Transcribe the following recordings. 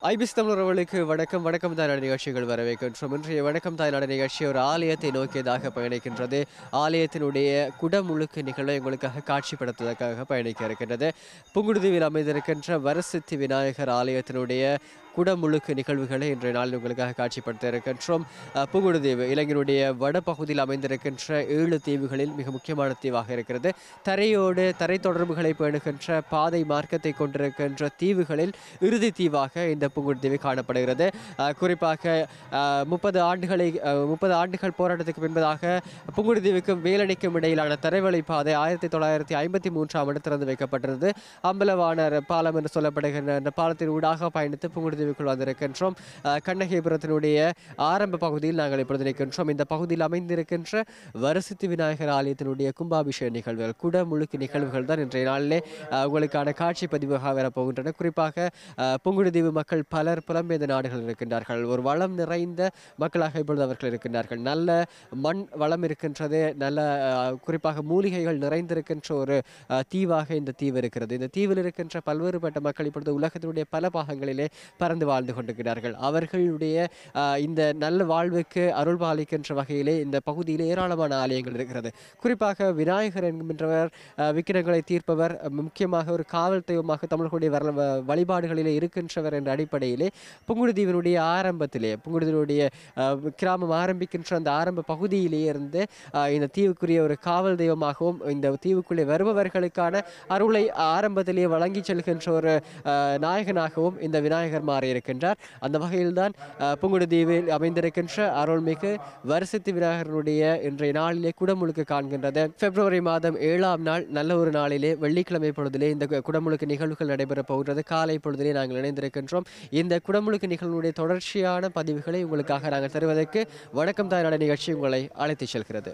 IPS தமிழர்களுக்கு வணக்கம் வணக்கம் தாய்நாடு நிகழ்ச்சிகள் வரவேற்கின்றோம் இன்றைய வணக்கம் தாய்நாடு நிகழ்ச்சி ஒரு ஆலயத்தை நோக்கியதாக பயணிக்கின்றது ஆலயத்தினுடைய குடமுழுக்கு நிகழ்வை உங்களுக்காக காட்சிப்படுத்துவதற்காக பயணிக்க இருக்கின்றது புங்குடுதீவில் அமைந்திருக்கின்ற வரசித்தி விநாயகர் ஆலயத்தினுடைய குடமுழுக்கு நிகழ்வுகளை இன்றைய நாளில் உங்களுக்காக காட்சிப்படுத்த இருக்கின்றோம் அஹ், புங்குடுதீவு இலங்கையினுடைய வடபகுதியில் அமைந்திருக்கின்ற ஏழு தீவுகளில் மிக முக்கியமான தீவாக இருக்கிறது தரையோடு தரை தொடர்புகளை பேணுகின்ற பாதை மார்க்கத்தை கொண்டிருக்கின்ற தீவுகளில் இறுதி தீவாக இந்த புங்குடுதீவு காணப்படுகிறது அஹ், குறிப்பாக முப்பது ஆண்டுகளை முப்பது ஆண்டுகள் போராட்டத்துக்கு பின்பதாக புங்குடுதீவுக்கும் வேலணிக்கும் இடையிலான தரைவழி பாதை ஆயிரத்தி தொள்ளாயிரத்தி ஐம்பத்தி மூன்றாம் ஆண்டு திறந்து வைக்கப்பட்டிருந்தது அம்பலவாணர் பாலம் என்று சொல்லப்படுகின்ற அந்த பாலத்தின் ஊடாக பயணித்து புங்குடுதீவுக்குள் வந்திருக்கின்றோம் அஹ், கண்ணகிபுரத்தினுடைய ஆரம்ப பகுதியில் நாங்கள் இப்பொழுது நிற்கின்றோம் இந்த பகுதியில் அமைந்திருக்கின்ற வரசித்தி விநாயகர் ஆலயத்தினுடைய கும்பாபிஷேக நிகழ்வுகள் குடமுழுக்கு நிகழ்வுகள் தான் இன்றைய நாளிலே அஹ், உங்களுக்கான காட்சி பதிவாக வரப்போகின்றன குறிப்பாக அஹ், புங்குடுதீவு மக்கள் பலர் புலம்பெயர்ந்த நாடுகள் இருக்கின்றார்கள் ஒரு வளம் நிறைந்த மக்களாக இப்பொழுது அவர்கள் இருக்கின்றார்கள் நல்ல மண் வளம் இருக்கின்றது நல்ல அஹ், குறிப்பாக மூலிகைகள் நிறைந்திருக்கின்ற ஒரு அஹ், தீவாக இந்த தீவு இருக்கிறது இந்த தீவில் இருக்கின்ற பல்வேறுபட்ட மக்கள் இப்பொழுது உலகத்தினுடைய பல பாகங்களிலே பறந்து வாழ்ந்து கொண்டிருக்கிறார்கள் அவர்களுடைய அஹ், இந்த நல்ல வாழ்வுக்கு அருள் பாலிக்கின்ற வகையிலே இந்த பகுதியில் ஏராளமான ஆலயங்கள் இருக்கிறது குறிப்பாக விநாயகர் என்கின்றவர் அஹ், விக்கிரங்களை தீர்ப்பவர் அஹ், முக்கியமாக ஒரு காவல் தெய்வமாக தமிழர்களுடைய வரல வ- வழிபாடுகளிலே இருக்கின்றவர் என்ற அடிப்படையிலே புங்குடுதீவினுடைய ஆரம்பத்திலே புங்குடுதீவினுடைய அஹ், கிராமம் ஆரம்பிக்கின்ற அந்த ஆரம்ப பகுதியிலேயே இருந்து அஹ், இந்த தீவுக்குரிய ஒரு காவல் தெய்வமாகவும் இந்த தீவுக்குள்ளே வருபவர்களுக்கான அருளை ஆரம்பத்திலேயே வழங்கி செல்கின்ற ஒரு அஹ், நாயகனாகவும் இந்த விநாயகர் மாறி இருக்கின்றார் அந்த வகையில்தான் அஹ், புங்குடுதீவில் அமைந்திருக்கின்ற அருள்மிகு வருஷத்து விநாயகருடைய இன்றைய நாளிலே குடமுழுக்கு காண்கின்றது பிப்ரவரி மாதம் ஏழாம் நாள் நல்ல ஒரு நாளிலே வெள்ளிக்கிழமை பொழுதிலே இந்த கு- குடமுழுக்கு நிகழ்வுகள் நடைபெறப் போகிறது காலை பொழுதிலே நாங்கள் இணைந்திருக்கின்றோம் இந்த குடமுழுக்கு நிகழ்வுடைய தொடர்ச்சியான பதிவுகளை உங்களுக்காக நாங்கள் தருவதற்கு வணக்கம் தாய்நாடு நிகழ்ச்சி உங்களை அழைத்துச் செல்கிறது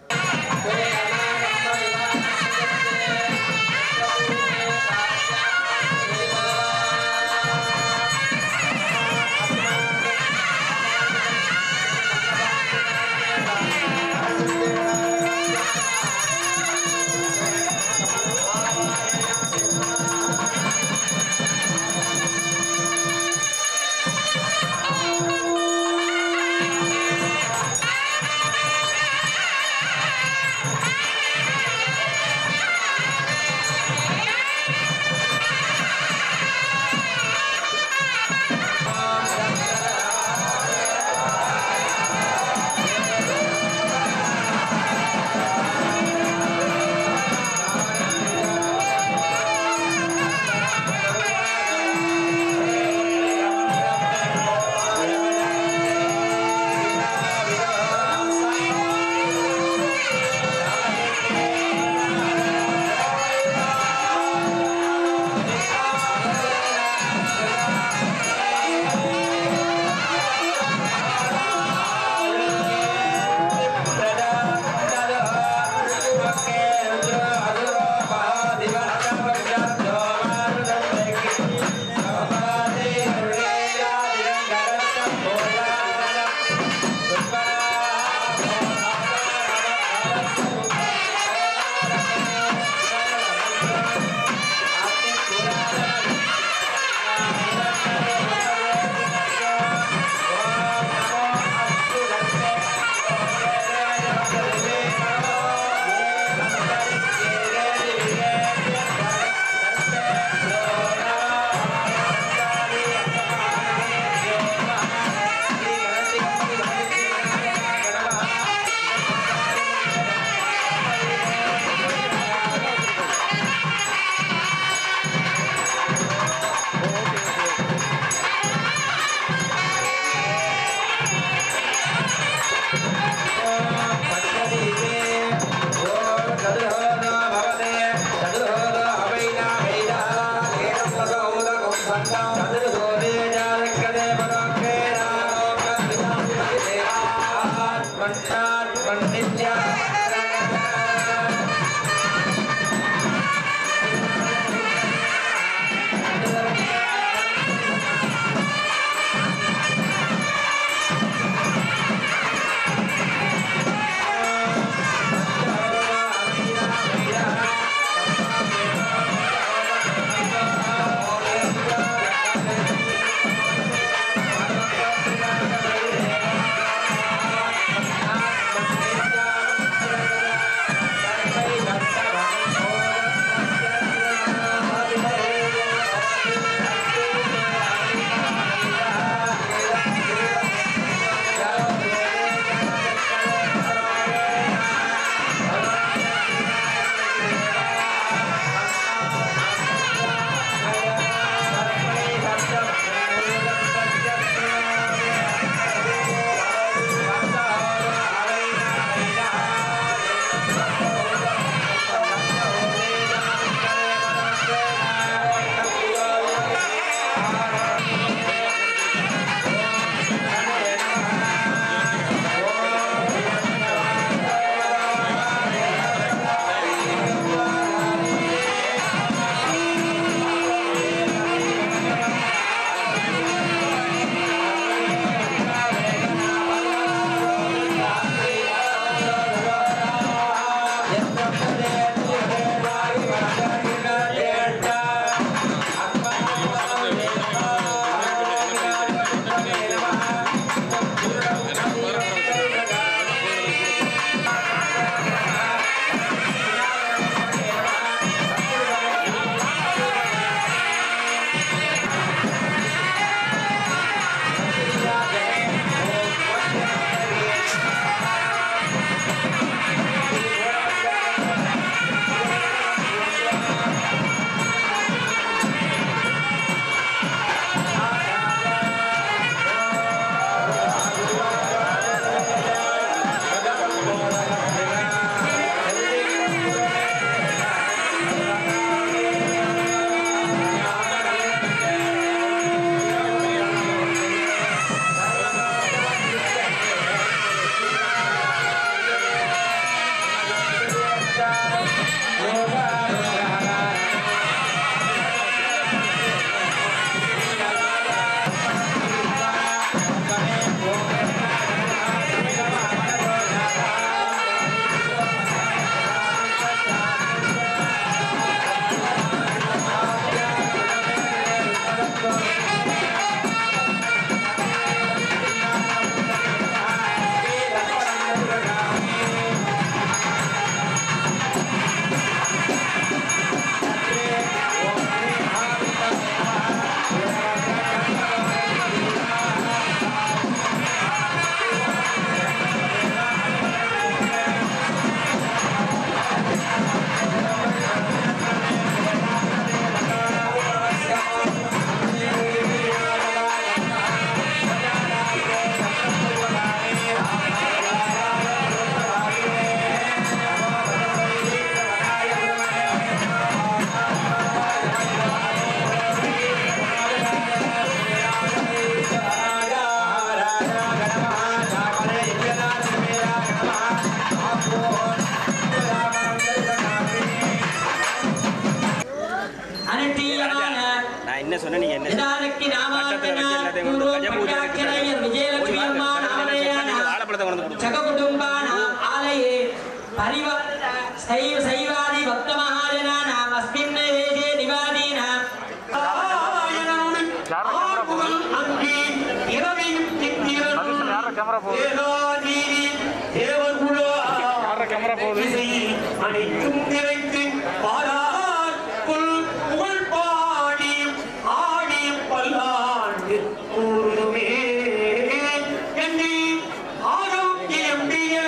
கேமரா போகுது தேகாதீதி தேவகுலா யார கேமரா போகுது இசையில் அனைத்தும் நிறைத்து பாடார் புல் புகழ் பாடி ஆடி பல்லாண்டு கூறுமே என்னை ஆரோக்கியம்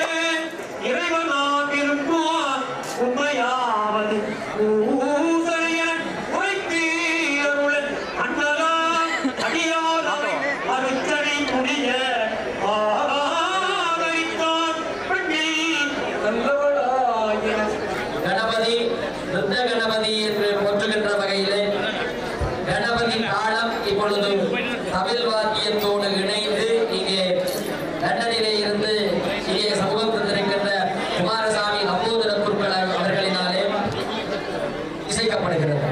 இறைவனாகிருப்பார் உண்மையாவது ஊசலைய உரைத்தீரருள் அண்ணலா அடியாரை அருச்சனை முடிய ஆதரித்தார் பெண்ணில் நல்லவளாயின கணபதி ருத்ர கணபதி என்று போற்றுகின்ற வகையிலே கணபதி காலம் இப்பொழுது தமிழ் வாத்தியத்தோடு இணைந்து இங்கே லண்டனிலே இருந்து இங்கே சமூகம் தந்திருக்கின்ற குமாரசாமி அப்போதர குருக்கள் அவர்களினாலே இசைக்கப்படுகிறது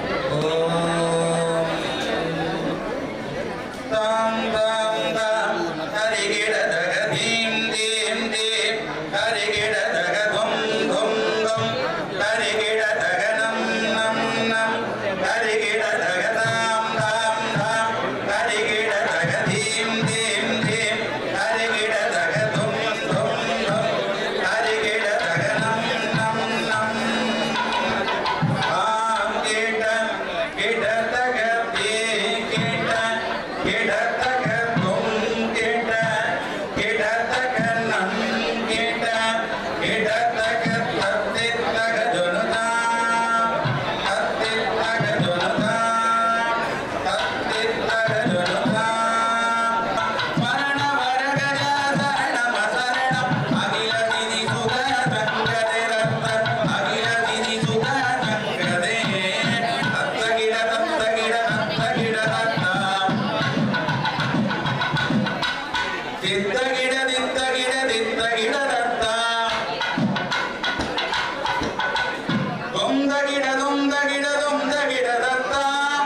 தாம் தாம் தாம் ஹரிகிடதக தீம் தீம் தீம் ஹரிகிடதக தும் தும் தும் ஹரிகிடதக நம் நம் நம் ஹரிகிடதக தாம் தாம் தாம் ஹரிகிடதக தீம் தீம் தீம் ஹரிகிடதக தும் தும் தும் ஹரிகிடதக நம் நம் நம் ஆம் கேட்ட கேட்டதக பே கேட்ட கேட்டதக தும் கேட்ட கேட்டதக நம் கேட்ட கேட்டதக தத்தித்தக ஜொனுதா தத்தித்தக ஜொனுதா தத்தித்தக ஜொனுதா மரண வரகஜ சரணம சரணம் அகில நிதி சுதர சங்கரே ரத்த அகில நிதி சுதர சங்கரே தத்தகிட தத்தகிட தத்தகிட தத்தா தித்தகிட தித்தகிட தித்தகிட தத்தா தொந்தகிட தொந்தகிட தொந்தகிட தத்தா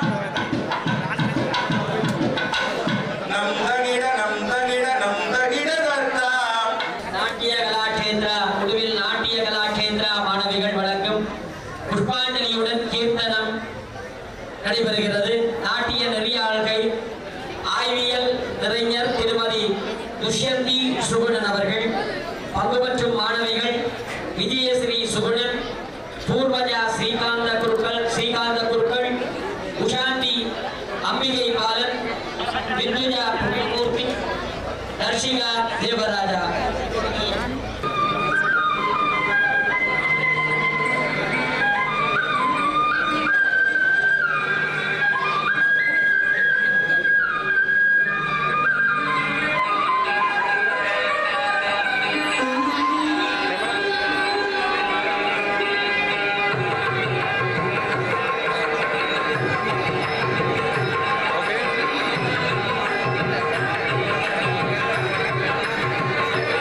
நந்தகிட நந்தகிட நந்தகிட தத்தா நாட்டிய கலாகேந்திரா முடிவில் நாட்டிய கலாகேந்திரா மாணவிகள் வழங்கும் புஷ்பாஞ்சலியுடன் கீர்த்தனம் நடைபெறுகிறது நாட்டிய நெறியாளர்கள் ஆய்வியல் நிறைஞர் திருமதி துஷ்யந்தி சுகுணன் அவர்கள் பங்கு பெற்றும் மாணவிகள் விஜயஸ்ரீ சுகுணன் பூர்வஜா ஸ்ரீகாந்த குருக்கள் ஸ்ரீகாந்த குருக்கள் உஷாந்தி அம்பிகை பாலன் விந்துஜா புண்ணியமூர்த்தி தர்ஷிகா தேவராஜா ஓகே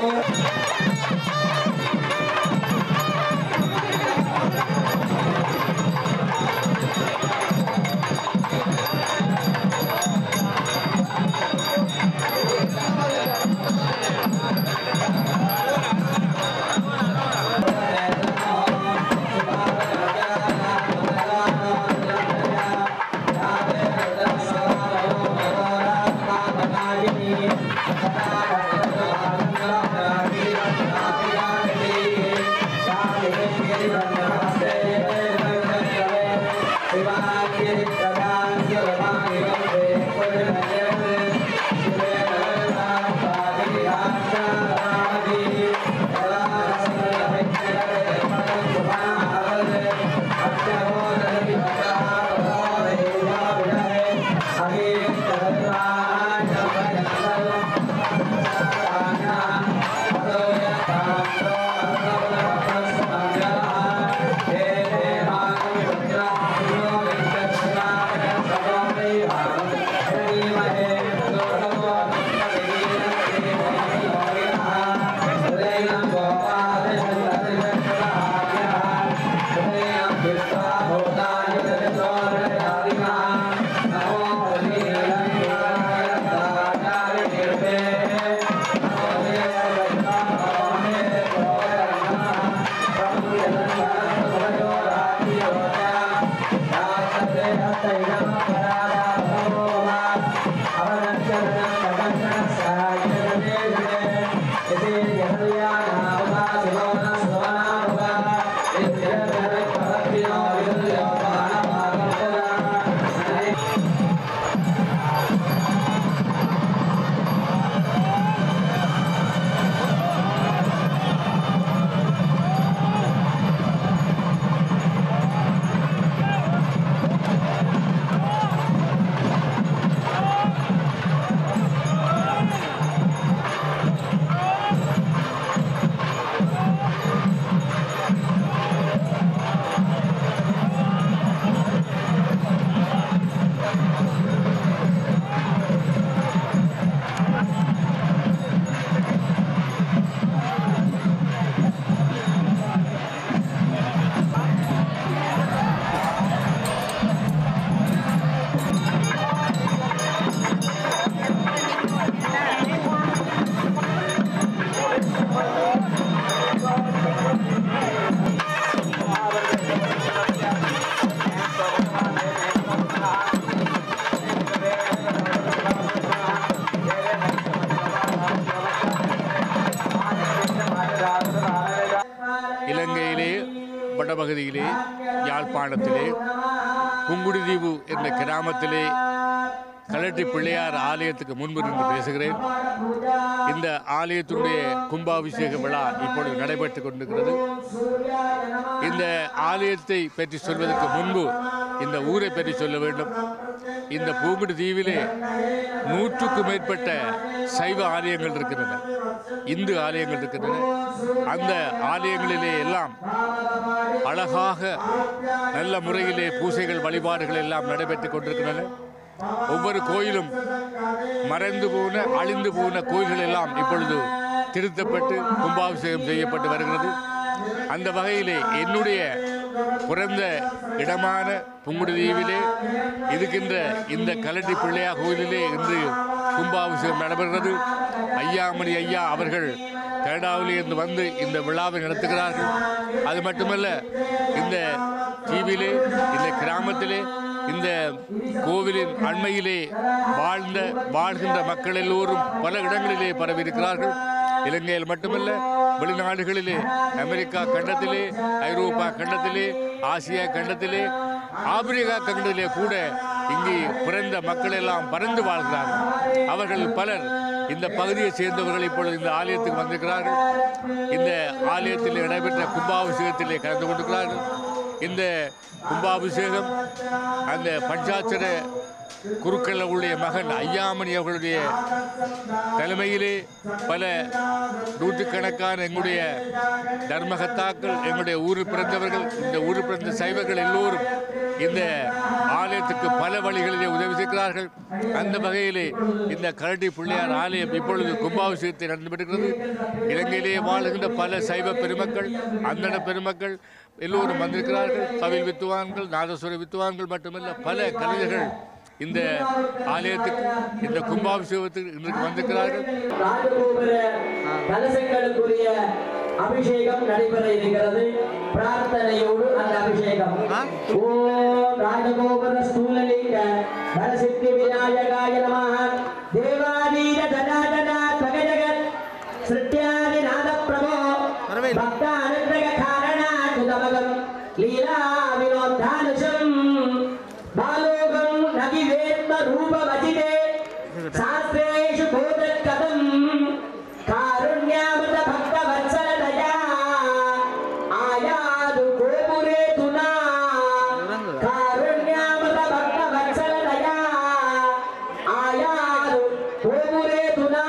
இலங்கையிலே வடபகுதியிலே யாழ்ப்பாணத்திலே புங்குடுதீவு என்ற கிராமத்திலே கலட்டி பிள்ளையார் ஆலயத்துக்கு முன்பு நின்று பேசுகிறேன் இந்த ஆலயத்தினுடைய கும்பாபிஷேக விழா இப்பொழுது நடைபெற்றுக் கொண்டிருக்கிறது இந்த ஆலயத்தை பற்றி சொல்வதற்கு முன்பு இந்த ஊரை பற்றி சொல்ல வேண்டும் இந்த பூங்குடி தீவிலே நூற்றுக்கும் மேற்பட்ட சைவ ஆலயங்கள் இருக்கின்றன இந்து ஆலயங்கள் இருக்கின்றன அந்த ஆலயங்களிலே எல்லாம் அழகாக நல்ல முறையிலே பூசைகள் வழிபாடுகள் எல்லாம் நடைபெற்றுக் கொண்டிருக்கின்றன ஒவ்வொரு கோயிலும் மறைந்து போன அழிந்து போன கோயில்கள் எல்லாம் இப்பொழுது திருத்தப்பட்டு கும்பாபிஷேகம் செய்யப்பட்டு வருகிறது அந்த வகையிலே என்னுடைய பிறந்த இடமான புங்குடுதீவிலே இருக்கின்ற இந்த கலட்டி பிள்ளையா கோயிலிலே இன்று கும்பாபிஷேகம் நடைபெறுகிறது ஐயாமணி ஐயா அவர்கள் கனடாவிலே இருந்து வந்து இந்த விழாவை நடத்துகிறார்கள் அது மட்டுமல்ல இந்த தீவிலே இந்த கிராமத்திலே இந்த கோவிலின் அண்மையிலே வாழ்ந்த வாழ்கின்ற மக்கள் எல்லோரும் பல இடங்களிலே பரவி இருக்கிறார்கள் இலங்கையில் மட்டுமல்ல வெளிநாடுகளிலே அமெரிக்கா கண்டத்திலே ஐரோப்பா கண்டத்திலே ஆசியா கண்டத்திலே ஆப்பிரிக்கா கண்டத்திலே கூட இங்கே பிறந்த மக்கள் எல்லாம் பறந்து வாழ்கிறார்கள் அவர்கள் பலர் இந்த பகுதியைச் சேர்ந்தவர்கள் இப்பொழுது இந்த ஆலயத்துக்கு வந்திருக்கிறார்கள் இந்த ஆலயத்தில் நடைபெற்ற கும்பாபிஷேகத்திலே கலந்து கொண்டிருக்கிறார்கள் இந்த கும்பாபிஷேகம் அந்த பஞ்சாட்சர குருக்களுடைய மகன் ஐயாமணி அவர்களுடைய தலைமையிலே பல நூற்றுக்கணக்கான எங்களுடைய தர்மகத்தாக்கள் எங்களுடைய ஊரில் பிறந்தவர்கள் இந்த ஊரில் பிறந்த சைவர்கள் எல்லோரும் இந்த ஆலயத்துக்கு பல வழிகளிலே உதவி செய்கிறார்கள் அந்த வகையிலே இந்த கரடி பிள்ளையார் ஆலயம் இப்பொழுது கும்பாபிஷேகத்தை நடந்துவிடுகிறது இலங்கையிலே வாழுகின்ற பல சைவ பெருமக்கள் அந்தன பெருமக்கள் எல்லோரும் வந்திருக்கிறார்கள் தவில் வித்துவான்கள் நாதஸ்வர வித்துவான்கள் மட்டுமல்ல பல கலைஞர்கள் இந்த ஆலயத்துக்கு இந்த கும்பாபிஷேகத்துக்கு இன்றைக்கு வந்திருக்கிறார்கள் ராஜகோபுர கலசங்களுக்குரிய அபிஷேகம் நடைபெற இருக்கிறது பிரார்த்தனையோடு அந்த அபிஷேகம் ஓம் ராஜகோபுர ஸ்தூலலிங்க வரசித்தி விநாயகாய நமः தேவாதீன ஜனாதன பிரகஜகத் சிருஷ்டியாதி நாத பிரபோ பக்த அனுகிரக காரணாதுதமகம் லீலா வினோத்தானுஷம் பாலோகம் நகி வேத்ம ரூபமதிதே शास्त्रेषु बोधकथम् कारुण्यामृत भक्तवत्सलतया आयादु गोपुरे तुना कारुण्यामृत भक्तवत्सलतया आयादु गोपुरे तुना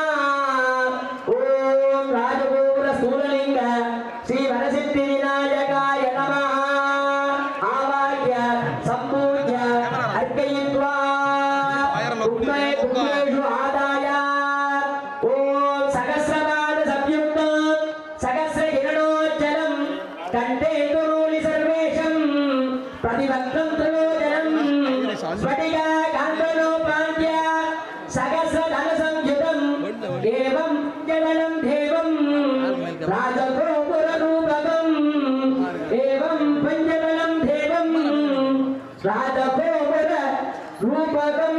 ॐ राजगोपुर स्थूललिङ्ग श्रीवरसिद्धिविनायकाय नमः आवाह्य सम्पूज्य अर्पयित्वा उग्मये कुम्भेषु आदाय ॐ सहस्रपाद संयुक्तं सहस्रकिरणोज्जलं कण्ठे तुरोणि सर्वेषं प्रतिभक्तं त्रिलोचनं स्फटिका कान्तनोपाद्य सहस्रधनसंयुतम् एवं जननं देवं राजगोपुररूपकम् एवं पञ्चदलं देवं राजगोपुर ரூபகம்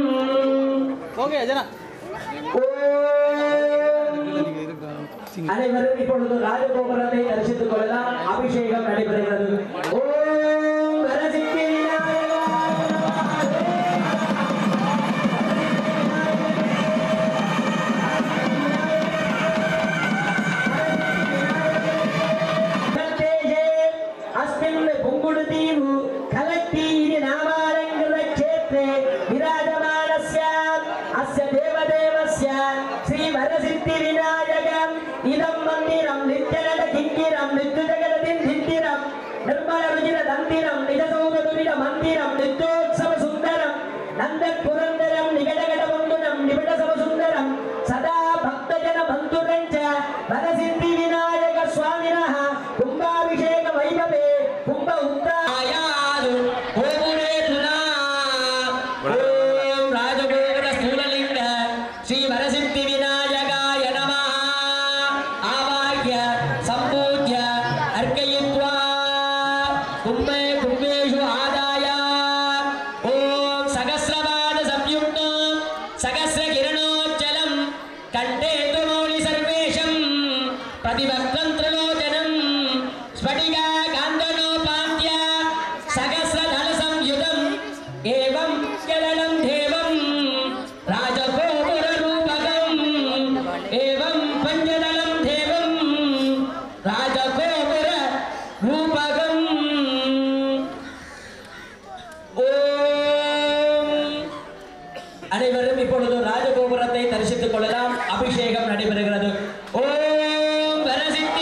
அனைவரும் இப்பொழுது ராஜகோபுரத்தை தரிசித்துக் கொள்ளலாம் அபிஷேகம் நடைபெறுகிறது ஓம் வரசித்தி விநாயகா प्रत्येषे अस्मिन् पुङ्गुडुदीवु कलट्टीरि नामालङ्कृतक्षेत्रे विराजमानस्य अस्य देवदेवस्य श्रीवरसिद्धिविनायकम् इदं मन्दिरं नित्यनटकिङ्किरं नित्यजगदतिन्धिन्दिरं निर्मलरुचिरदन्दिरं निजसौगदुरिडमन्दिरं नित्योत्सवसुन्दरं नन्दपुरन्दरं निगडगडबन्धुनं निबिडसवसुन्दरं सदा भक्तजनबन्धुरं च वरसिद्धिविनायक स्वामिनः कुम्भाभिषेक वैभवे कुम्भ उत्तायादु गोपुरे तुना ॐ राजगोपुर स्थूललिङ्ग श्री वरसिद्धिविनायकाय नमः आवाह्य सम्पूज्य अर्कयित्वा कुम्भे कुम्भेषु आदाय ॐ सहस्रपाद संयुक्तं सहस्रकिरणोज्जलं कण्ठे तुमौलि सर्वेषं प्रतिभक्तं त्रिलोचनं स्फटिका कान्दनोपाद्य सहस्रधनसंयुतम् एवं जलनं देवं राजगोपुररूपकम् एवं पञ्चदलं देवं राजगोपुररूपकम् ஓம் அனைவரும் இப்பொழுது ராஜகோபுரத்தை தரிசித்துக் கொள்ளலாம் அபிஷேகம் நடைபெறுகிறது ஓம் வரசித்தி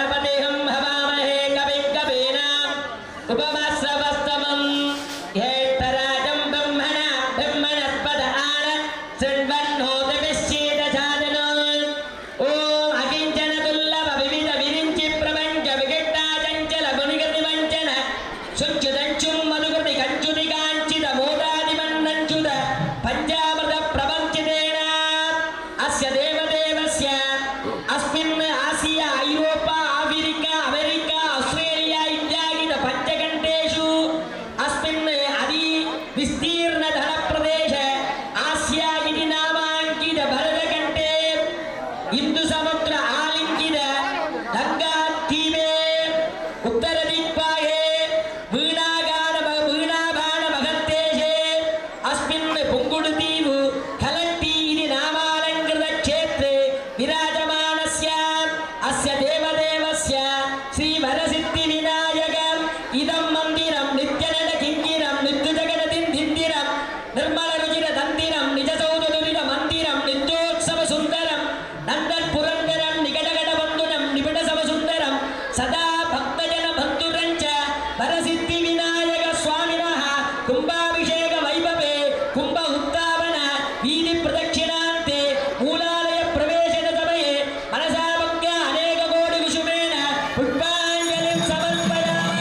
गणपतिहं हवामहे कविं कवीनाम् उपमस्रवस्तमम् हेत्तराजं ब्रह्मणा ब्रह्मणस्पद आन शृण्वन्नोदविश्चेदसादनो ॐ अकिञ्चनदुर्लभ विविध विरिञ्चि प्रपञ्च विघट्टा चञ्चल गुणिगतिवञ्चन सुच्युतञ्चुं मधुकृति कञ्चुति काञ्चित मोदादिमन्नञ्चुत पञ्चामृत प्रपञ्चितेन अस्य देवदेवस्य अस्मिन् Asia Europe Africa America Australia इत्यादि पञ्चखण्डेषु अस्मिन् अति विस्तीर्णधनप्रदेश आसिया इति नामाङ्कित भरतखण्डे हिन्दुसमुद्र आलिङ्गित गङ्गाद्वीपे उत्तरदिक्पाहे वीणागान वीणाबाणमहत्तेशे अस्मिन् पुङ्गुडुदीवु कलट्टी इति नामालङ्कृतक्षेत्रे विराजमानस्य अस्य देवदेवस्य श्रीवरसिद्धिविनायक इदं मन्दिरं नित्यनट किङ्किरं नित्यजगनदिन्दिरं निर्मलरुचिरतन्दिरं निजसौदुरित मन्दिरं नित्योत्सवसुन्दरं नन्दत्पुरन्दरं निकटकटबन्धुनं निबिडसवसुन्दरं सदा भक्तजनबन्धुरं च वरसिद्धिविनायक स्वामिनः कुम्भाभिषेक वैभवे कुम्भ उत्थापन वीधिप्रदक्षिणान्ते मूलालय प्रवेशन समये मनसा भक्त्या अनेककोटिविषुमेण पुष्पाञ्जलिं समर्पयामि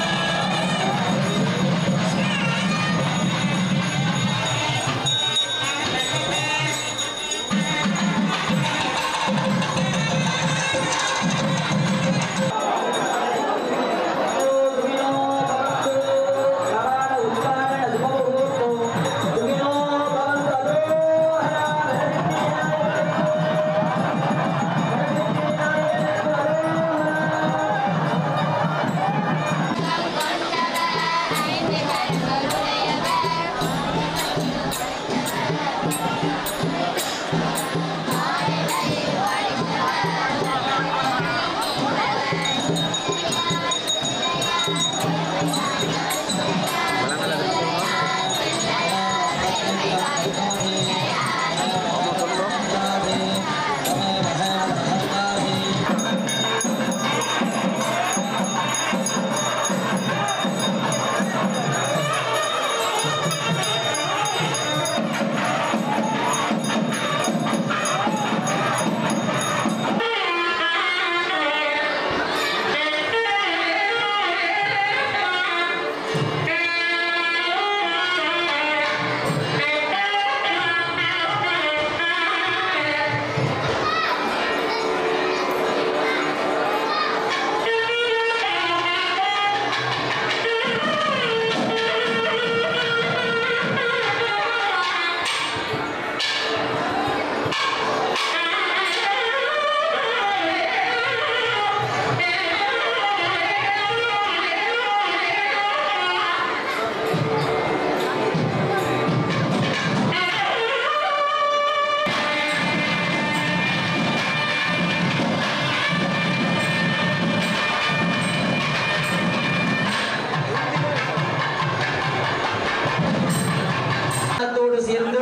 த்தோடு சேர்ந்து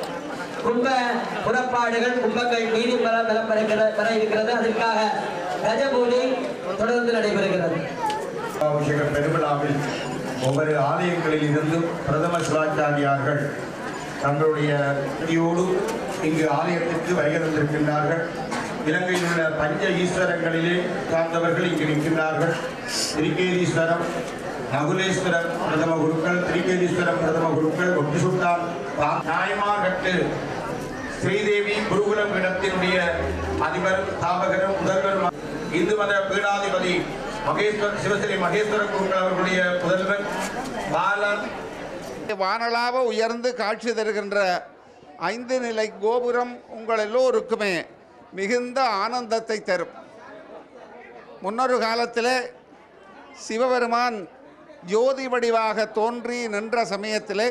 கும்ப புறப்பாடுகள் கும்பங்கள் நீதி பெற பெற பெற இருக்கிறது அதற்காக கஜபூஜை தொடர்ந்து நடைபெறுகிறது அபிஷேக பெருவிழாவில் ஒவ்வொரு ஆலயங்களில் இருந்தும் பிரதம சிவாச்சாரியார்கள் தங்களுடைய துதியோடு இங்கு ஆலயத்திற்கு வருகை தந்திருக்கின்றார்கள் இலங்கையில் உள்ள பஞ்ச ஈஸ்வரங்களிலே சார்ந்தவர்கள் இங்கு நிற்கின்றார்கள் திரிகேதீஸ்வரம் நகுலேஸ்வரம் பிரதம குருக்கள் திரிகேதீஸ்வரம் பிரதம குருக்கள் ஒட்டி சுல்தான் நாயமாகட்டு ஸ்ரீதேவி குருகுலம் இடத்தினுடைய அதிபரும் ஸ்தாபகரும் முதல்வரும் இந்து மத பீடாதிபதி மகேஸ்வர் சிவஸ்ரீ மகேஸ்வர குருக்கள் அவர்களுடைய முதல்வர் பாலன் வானளாவ உயர்ந்து காட்சி தருகின்ற ஐந்து நிலை கோபுரம் உங்கள் எல்லோருக்குமே மிகுந்த ஆனந்தத்தை தரும் முன்னொரு காலத்தில் சிவபெருமான் ஜோதி வடிவாக தோன்றி நின்ற சமயத்திலே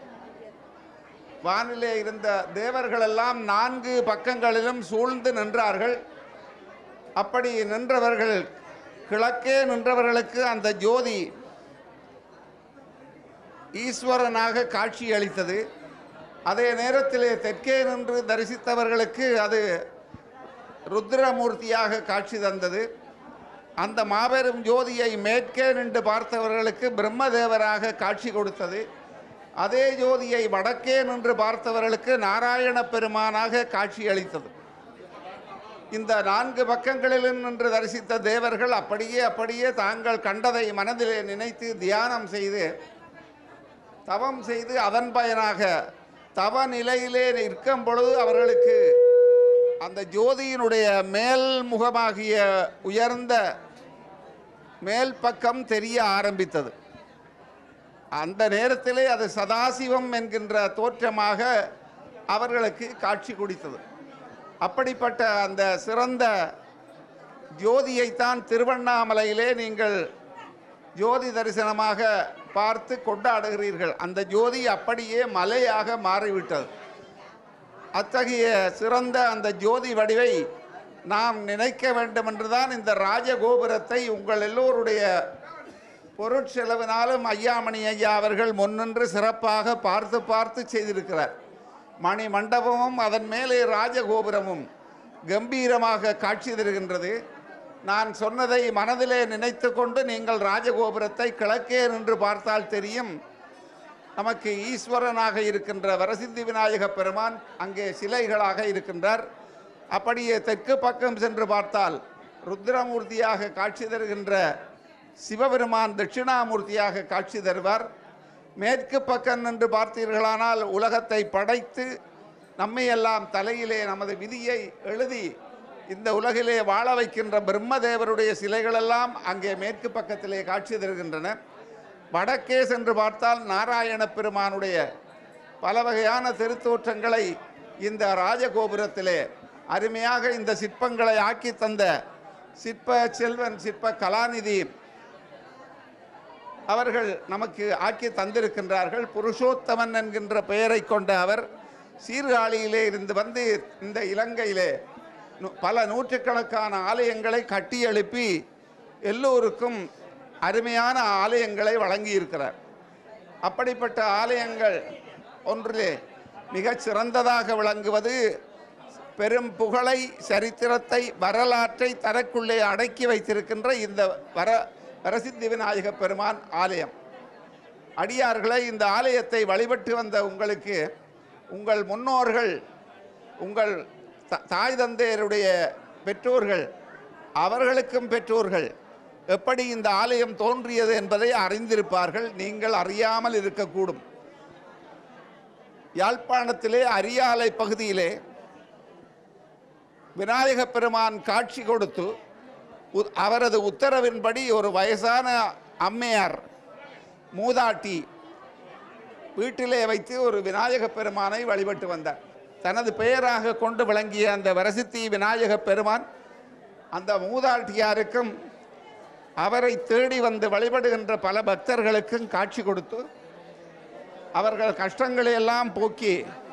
வானிலே இருந்த தேவர்களெல்லாம் நான்கு பக்கங்களிலும் சூழ்ந்து நின்றார்கள் அப்படி நின்றவர்கள் கிழக்கே நின்றவர்களுக்கு அந்த ஜோதி ஈஸ்வரனாக காட்சி அளித்தது அதே நேரத்திலே தெற்கே நின்று தரிசித்தவர்களுக்கு அது ருத்ரமூர்த்தியாக காட்சி தந்தது அந்த மாபெரும் ஜோதியை மேற்கே நின்று பார்த்தவர்களுக்கு பிரம்மதேவராக காட்சி கொடுத்தது அதே ஜோதியை வடக்கே நின்று பார்த்தவர்களுக்கு நாராயண பெருமானாக காட்சி அளித்தது இந்த நான்கு பக்கங்களிலும் நின்று தரிசித்த தேவர்கள் அப்படியே அப்படியே தாங்கள் கண்டதை மனதிலே நினைத்து தியானம் செய்து தவம் செய்து அதன் பயனாக தவ நிலையிலே இருக்கும் பொழுது அவர்களுக்கு அந்த ஜோதியினுடைய மேல் முகமாகிய உயர்ந்த மேல் பக்கம் தெரிய ஆரம்பித்தது அந்த நேரத்திலே அது சதாசிவம் என்கின்ற தோற்றமாக அவர்களுக்கு காட்சி கொடுத்தது அப்படிப்பட்ட அந்த சிறந்த ஜோதியைத்தான் திருவண்ணாமலையிலே நீங்கள் ஜோதி தரிசனமாக பார்த்து கொண்டாடுகிறீர்கள் அந்த ஜோதி அப்படியே மலையாக மாறிவிட்டது அத்தகைய சிறந்த அந்த ஜோதி வடிவை நாம் நினைக்க வேண்டும் என்றுதான் இந்த ராஜகோபுரத்தை உங்கள் எல்லோருடைய பொருட்செலவினாலும் ஐயாமணி ஐயா அவர்கள் முன்னின்று சிறப்பாக பார்த்து பார்த்து செய்திருக்கிறார் மணி மண்டபமும் அதன் மேலே ராஜகோபுரமும் கம்பீரமாக காட்சி தருகின்றது நான் சொன்னதை மனதிலே நினைத்து கொண்டு நீங்கள் ராஜகோபுரத்தை கிழக்கே நின்று பார்த்தால் தெரியும் நமக்கு ஈஸ்வரனாக இருக்கின்ற வரசித்தி விநாயக பெருமான் அங்கே சிலைகளாக இருக்கின்றார் அப்படியே தெற்கு பக்கம் சென்று பார்த்தால் ருத்ரமூர்த்தியாக காட்சி தருகின்ற சிவபெருமான் தட்சிணாமூர்த்தியாக காட்சி தருவார் மேற்கு பக்கம் நின்று பார்த்தீர்களானால் உலகத்தை படைத்து நம்மையெல்லாம் தலையிலே நமது விதியை எழுதி இந்த உலகிலே வாழ வைக்கின்ற பிரம்மதேவருடைய சிலைகளெல்லாம் அங்கே மேற்கு பக்கத்திலே காட்சி தருகின்றன வடக்கே சென்று பார்த்தால் நாராயண பெருமானுடைய பல வகையான திருத்தோற்றங்களை இந்த ராஜகோபுரத்திலே அருமையாக இந்த சிற்பங்களை ஆக்கி தந்த சிற்ப செல்வன் சிற்ப கலாநிதி அவர்கள் நமக்கு ஆக்கி தந்திருக்கின்றார்கள் புருஷோத்தமன் என்கின்ற பெயரை கொண்ட அவர் சீர்காழியிலே இருந்து வந்து இந்த இலங்கையிலே நு- பல நூற்றுக்கணக்கான ஆலயங்களை கட்டி எழுப்பி எல்லோருக்கும் அருமையான ஆலயங்களை வழங்கியிருக்கிறார் அப்படிப்பட்ட ஆலயங்கள் ஒன்றிலே மிகச் சிறந்ததாக விளங்குவது பெரும் புகழை சரித்திரத்தை வரலாற்றை தனக்குள்ளே அடக்கி வைத்திருக்கின்ற இந்த வர வரசித்தி விநாயக பெருமான் ஆலயம் அடியார்களை இந்த ஆலயத்தை வழிபட்டு வந்த உங்களுக்கு உங்கள் முன்னோர்கள் உங்கள் த- தாய் தந்தையருடைய பெற்றோர்கள் அவர்களுக்கும் பெற்றோர்கள் எப்படி இந்த ஆலயம் தோன்றியது என்பதை அறிந்திருப்பார்கள் நீங்கள் அறியாமல் இருக்கக்கூடும் யாழ்ப்பாணத்திலே அரியாலை பகுதியிலே விநாயக பெருமான் காட்சி கொடுத்து உ- அவரது உத்தரவின்படி ஒரு வயசான அம்மையார் மூதாட்டி வீட்டிலே வைத்து ஒரு விநாயக பெருமானை வழிபட்டு வந்தார் தனது பெயராக கொண்டு விளங்கிய அந்த வரசித்தி விநாயக பெருமான் அந்த மூதாட்டியாருக்கும் அவரை தேடி வந்து வழிபடுகின்ற பல பக்தர்களுக்கும் காட்சி கொடுத்து அவர்கள் கஷ்டங்களை எல்லாம் போக்கி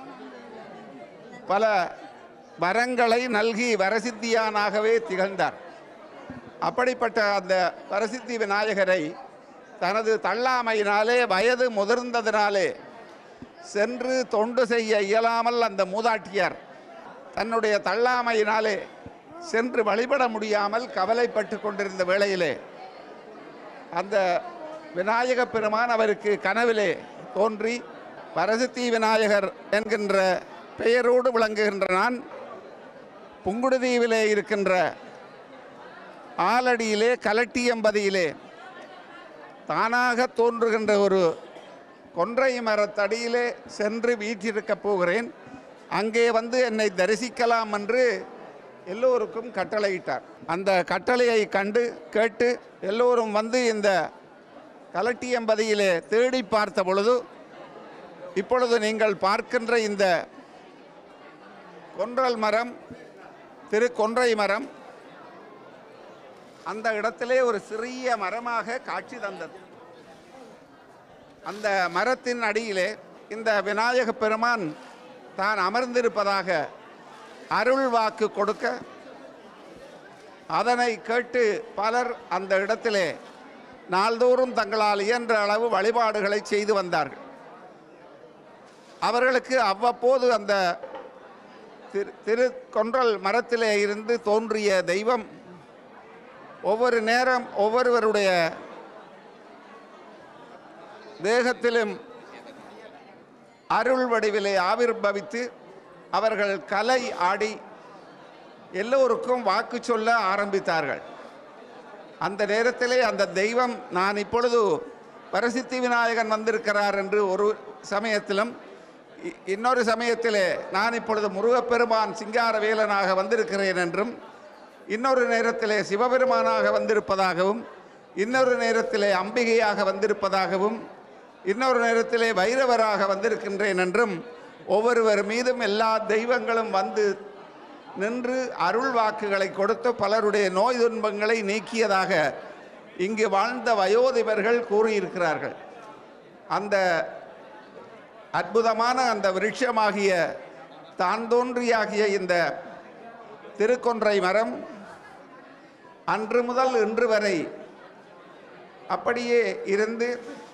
பல வரங்களை நல்கி வரசித்தியானாகவே திகழ்ந்தார் அப்படிப்பட்ட அந்த வரசித்தி விநாயகரை தனது தள்ளாமையினாலே வயது முதிர்ந்ததினாலே சென்று தொண்டு செய்ய இயலாமல் அந்த மூதாட்டியார் தன்னுடைய தள்ளாமையினாலே சென்று வழிபட முடியாமல் கவலைப்பட்டு கொண்டிருந்த வேளையிலே அந்த விநாயக பெருமான் அவருக்கு கனவிலே தோன்றி வரசித்தி விநாயகர் என்கின்ற பெயரோடு விளங்குகின்ற நான் புங்குடுதீவிலே இருக்கின்ற ஆலடியிலே கலட்டியம்பதியிலே தானாக தோன்றுகின்ற ஒரு கொன்றை மரத்தடியிலே சென்று வீற்றிருக்கப் போகிறேன் அங்கே வந்து என்னை தரிசிக்கலாம் என்று எல்லோருக்கும் கட்டளையிட்டார் அந்த கட்டளையை கண்டு கேட்டு எல்லோரும் வந்து இந்த கலட்டியம்பதியிலே தேடி பார்த்த பொழுது இப்பொழுது நீங்கள் பார்க்கின்ற இந்த கொன்றல் மரம் திரு கொன்றை மரம் அந்த இடத்திலே ஒரு சிறிய மரமாக காட்சி தந்தது அந்த மரத்தின் அடியிலே இந்த விநாயக பெருமான் தான் அமர்ந்திருப்பதாக அருள் வாக்கு கொடுக்க அதனை கேட்டு பலர் அந்த இடத்திலே நாள்தோறும் தங்களால் இயன்ற அளவு வழிபாடுகளை செய்து வந்தார்கள் அவர்களுக்கு அவ்வப்போது அந்த திரு திரு கொன்றல் மரத்திலே இருந்து தோன்றிய தெய்வம் ஒவ்வொரு நேரம் ஒவ்வொருவருடைய தேகத்திலும் அருள் வடிவிலே ஆவிர்பவித்து அவர்கள் கலை ஆடி எல்லோருக்கும் வாக்கு சொல்ல ஆரம்பித்தார்கள் அந்த நேரத்திலே அந்த தெய்வம் நான் இப்பொழுது பரசித்தி விநாயகன் வந்திருக்கிறார் என்று ஒரு சமயத்திலும் இ- இன்னொரு சமயத்திலே நான் இப்பொழுது முருகப்பெருமான் சிங்கார வேலனாக வந்திருக்கிறேன் என்றும் இன்னொரு நேரத்திலே சிவபெருமானாக வந்திருப்பதாகவும் இன்னொரு நேரத்திலே அம்பிகையாக வந்திருப்பதாகவும் இன்னொரு நேரத்திலே வைரவராக வந்திருக்கின்றேன் என்றும் ஒவ்வொருவர் மீதும் எல்லா தெய்வங்களும் வந்து நின்று அருள் வாக்குகளை கொடுத்து பலருடைய நோய் துன்பங்களை நீக்கியதாக இங்கு வாழ்ந்த வயோதிபர்கள் கூறியிருக்கிறார்கள் அந்த அற்புதமான அந்த விருட்சமாகிய தான் தோன்றியாகிய இந்த திருக்கொன்றை மரம் அன்று முதல் இன்று வரை அப்படியே இருந்து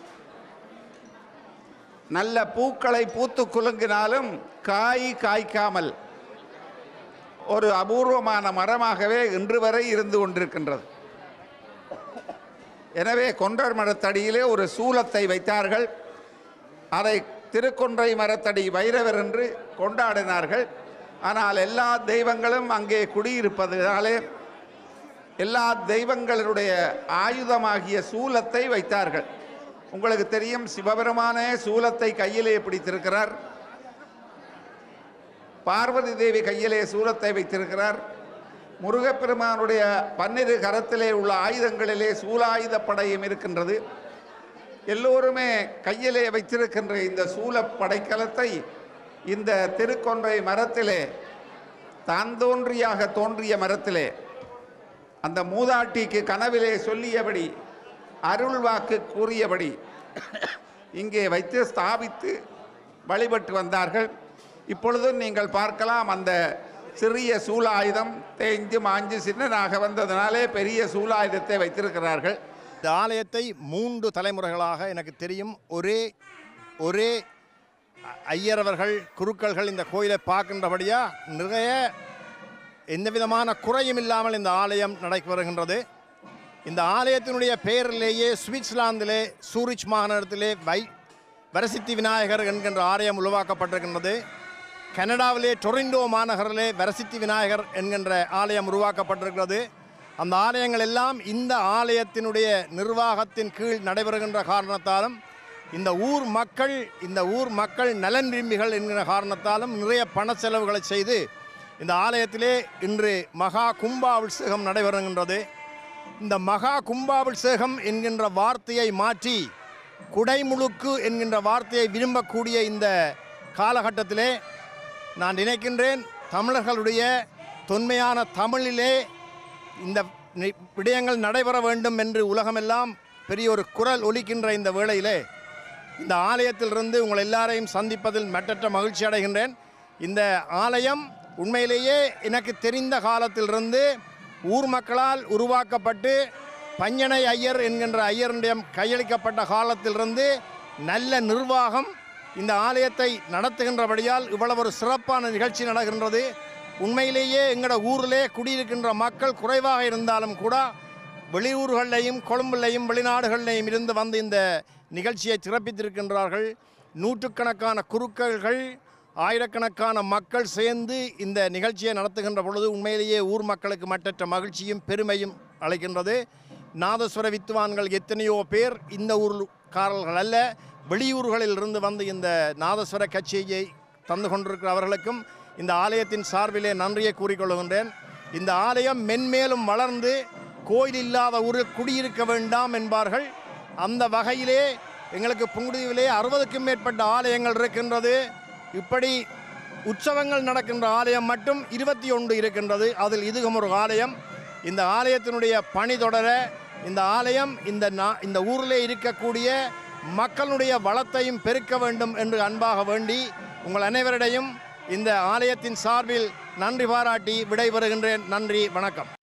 நல்ல பூக்களை பூத்து குலுங்கினாலும் காய் காய்க்காமல் ஒரு அபூர்வமான மரமாகவே இன்று வரை இருந்து கொண்டிருக்கின்றது எனவே கொன்றர் மரத்தடியிலே ஒரு சூலத்தை வைத்தார்கள் அதை திருக்கொன்றை மரத்தடி வைரவர் என்று கொண்டாடினார்கள் ஆனால் எல்லா தெய்வங்களும் அங்கே குடியிருப்பதனாலே எல்லா தெய்வங்களுடைய ஆயுதமாகிய சூலத்தை வைத்தார்கள் உங்களுக்கு தெரியும் சிவபெருமானே சூலத்தை கையிலே பிடித்திருக்கிறார் பார்வதி தேவி கையிலே சூலத்தை வைத்திருக்கிறார் முருகப்பெருமானுடைய பன்னிரு கரத்திலே உள்ள ஆயுதங்களிலே சூலாயுத படையும் இருக்கின்றது எல்லோருமே கையிலே வைத்திருக்கின்ற இந்த சூல படைக்கலத்தை இந்த திருக்கொன்றை மரத்திலே தான் தோன்றியாக தோன்றிய மரத்திலே அந்த மூதாட்டிக்கு கனவிலே சொல்லியபடி அருள் வாக்கு கூறியபடி இங்கே வைத்து ஸ்தாபித்து வழிபட்டு வந்தார்கள் இப்பொழுதும் நீங்கள் பார்க்கலாம் அந்த சிறிய சூலாயுதம் தேய்ந்து மாஞ்சு சின்னனாக வந்ததனாலே பெரிய சூலாயுதத்தை வைத்திருக்கிறார்கள் இந்த ஆலயத்தை மூன்று தலைமுறைகளாக எனக்கு தெரியும் ஒரே ஒரே அ- ஐயரவர்கள் குருக்கள்கள் இந்த கோயிலை பார்க்கின்றபடியாக நிறைய எந்த விதமான குறையும் இல்லாமல் இந்த ஆலயம் நடக்கி வருகின்றது இந்த ஆலயத்தினுடைய பெயரிலேயே சுவிட்சர்லாந்திலே சூரிச் மாநகரத்திலே வை வரசித்தி விநாயகர் என்கின்ற ஆலயம் உருவாக்கப்பட்டிருக்கின்றது கனடாவிலே டொரிண்டோ மாநகரிலே வரசித்தி விநாயகர் என்கின்ற ஆலயம் உருவாக்கப்பட்டிருக்கிறது அந்த ஆலயங்கள் எல்லாம் இந்த ஆலயத்தினுடைய நிர்வாகத்தின் கீழ் நடைபெறுகின்ற காரணத்தாலும் இந்த ஊர் மக்கள் இந்த ஊர் மக்கள் நலன் விரும்பிகள் என்கிற காரணத்தாலும் நிறைய பண செலவுகளை செய்து இந்த ஆலயத்திலே இன்று மகா கும்பாபிஷேகம் நடைபெறுகின்றது இந்த மகா கும்பாபிஷேகம் என்கின்ற வார்த்தையை மாற்றி குடைமுழுக்கு என்கின்ற வார்த்தையை விரும்பக்கூடிய இந்த காலகட்டத்திலே நான் நினைக்கின்றேன் தமிழர்களுடைய தொன்மையான தமிழிலே இந்த நி- விடயங்கள் நடைபெற வேண்டும் என்று உலகமெல்லாம் பெரிய ஒரு குரல் ஒலிக்கின்ற இந்த வேளையிலே இந்த ஆலயத்திலிருந்து உங்கள் எல்லாரையும் சந்திப்பதில் மற்றற்ற மகிழ்ச்சி அடைகின்றேன் இந்த ஆலயம் உண்மையிலேயே எனக்கு தெரிந்த காலத்திலிருந்து ஊர் மக்களால் உருவாக்கப்பட்டு பஞ்சனை ஐயர் என்கின்ற ஐயரிடம் கையளிக்கப்பட்ட காலத்திலிருந்து நல்ல நிர்வாகம் இந்த ஆலயத்தை நடத்துகின்றபடியால் இவ்வளவு ஒரு சிறப்பான நிகழ்ச்சி நடக்கின்றது உண்மையிலேயே எங்களோட ஊரிலே குடியிருக்கின்ற மக்கள் குறைவாக இருந்தாலும் கூட வெளியூர்களையும் கொழும்புலையும் வெளிநாடுகளிலையும் இருந்து வந்து இந்த நிகழ்ச்சியை சிறப்பித்திருக்கின்றார்கள் நூற்றுக்கணக்கான குருக்கள்கள் ஆயிரக்கணக்கான மக்கள் சேர்ந்து இந்த நிகழ்ச்சியை நடத்துகின்ற பொழுது உண்மையிலேயே ஊர் மக்களுக்கு மற்றற்ற மகிழ்ச்சியும் பெருமையும் அளிக்கின்றது நாதஸ்வர வித்துவான்கள் எத்தனையோ பேர் இந்த ஊர்காரர்கள் அல்ல வெளியூர்களில் இருந்து வந்து இந்த நாதஸ்வர கச்சேரியை தந்து கொண்டிருக்கிற அவர்களுக்கும் இந்த ஆலயத்தின் சார்பிலே நன்றியை கூறிக்கொள்கின்றேன் இந்த ஆலயம் மென்மேலும் வளர்ந்து கோயில் இல்லாத ஊரில் குடியிருக்க வேண்டாம் என்பார்கள் அந்த வகையிலே எங்களுக்கு புங்குடுதீவிலே அறுபதுக்கும் மேற்பட்ட ஆலயங்கள் இருக்கின்றது இப்படி உற்சவங்கள் நடக்கின்ற ஆலயம் மட்டும் இருபத்தி ஒன்று இருக்கின்றது அதில் இதுகும் ஒரு ஆலயம் இந்த ஆலயத்தினுடைய பணி தொடர இந்த ஆலயம் இந்த நா இந்த ஊரிலே இருக்கக்கூடிய மக்களுடைய வளத்தையும் பெருக்க வேண்டும் என்று அன்பாக வேண்டி உங்கள் அனைவரிடையும் இந்த ஆலயத்தின் சார்பில் நன்றி பாராட்டி விடைபெறுகின்றேன் நன்றி வணக்கம்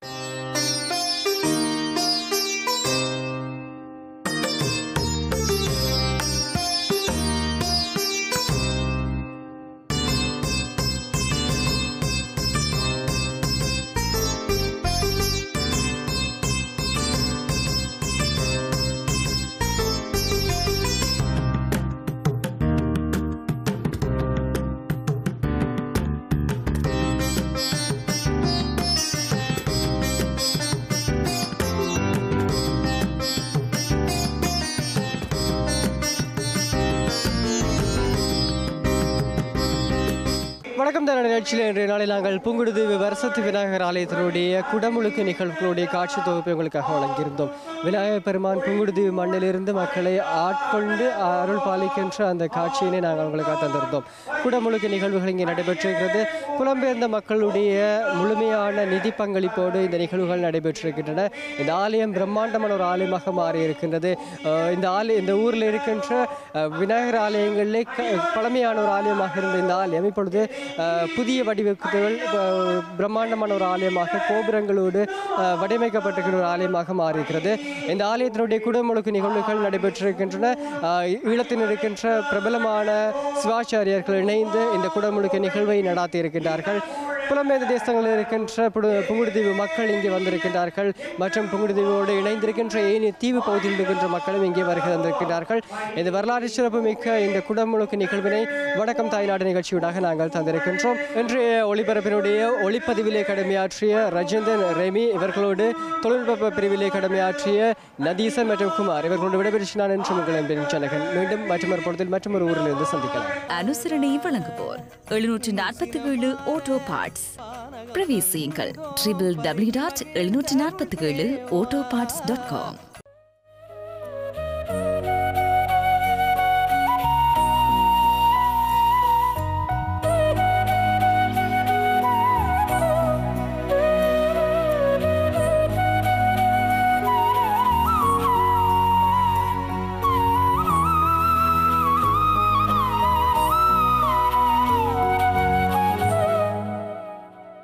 வணக்கம் தர நிகழ்ச்சியில் இன்றைய நாளில் நாங்கள் புங்குடுதீவு வருசத்து விநாயகர் ஆலயத்தினுடைய குடமுழுக்கு நிகழ்வுகளுடைய காட்சி தொகுப்பை உங்களுக்காக வழங்கியிருந்தோம் விநாயகர் பெருமான் புங்குடுதீவு மண்ணிலிருந்து மக்களை ஆட்கொண்டு அருள் பாலிக்கின்ற அந்த காட்சியினை நாங்கள் உங்களுக்காக தந்திருந்தோம் குடமுழுக்கு நிகழ்வுகள் இங்கே நடைபெற்றிருக்கிறது புலம்பெயர்ந்த மக்களுடைய முழுமையான நிதி பங்களிப்போடு இந்த நிகழ்வுகள் நடைபெற்றிருக்கின்றன இந்த ஆலயம் பிரம்மாண்டமான ஒரு ஆலயமாக மாறி இருக்கின்றது அஹ் இந்த ஆலய இந்த ஊரில் இருக்கின்ற அஹ், விநாயகர் ஆலயங்களிலே க- பழமையான ஒரு ஆலயமாக இருந்த இந்த ஆலயம் இப்பொழுது அஹ், புதிய வடிவக்குகள் அஹ், பிரம்மாண்டமான ஒரு ஆலயமாக கோபுரங்களோடு அஹ், வடிவமைக்கப்பட்டிருக்கிற ஒரு ஆலயமாக மாறியிருக்கிறது இந்த ஆலயத்தினுடைய குடமுழுக்கு நிகழ்வுகள் நடைபெற்றிருக்கின்றன அஹ், ஈழத்தில் இருக்கின்ற பிரபலமான சிவாச்சாரியர்கள் இணைந்து இந்த குடமுழுக்கு நிகழ்வை நடாத்தி இருக்கின்றார்கள் புலம்பெயர்ந்த தேசங்களில் இருக்கின்ற புடு- புங்குடுதீவு மக்கள் இங்கே வந்திருக்கின்றார்கள் மற்றும் புங்குடுதீவோடு இணைந்திருக்கின்ற ஏனைய தீவு பகுதியில் இருக்கின்ற மக்களும் இங்கே வருகை தந்திருக்கிறார்கள் இந்த வரலாற்று சிறப்புமிக்க இந்த குடமுழுக்கு நிகழ்வினை வணக்கம் தாய்நாடு நிகழ்ச்சியூடாக நாங்கள் தந்திருக்கின்றோம் இன்றைய ஒளிபரப்பினுடைய ஒளிப்பதிவிலே கடமையாற்றிய ரஜேந்திரன் ரெமி இவர்களோடு தொழில்நுட்ப பிரிவிலே கடமையாற்றிய நதீசன் மற்றும் குமார் இவர்களோடு விடைபெற்று நான் என்று உங்கள் அன்பின் ஜனகன் மீண்டும் மற்றொரு பொழுதில் மற்றொரு ஊரிலிருந்து சந்திக்கலாம் அனுசரணை வழங்குவோர் எழுநூற்று நாற்பத்தி ஏழு ஓட்டோ பார்ட்ஸ் பிரவேசியுங்கள் ட்ரிபிள் டபிள்யூ டாட் எழுநூற்று நாற்பத்தி ஏழு ஓட்டோ பார்ட்ஸ் டாட் காம்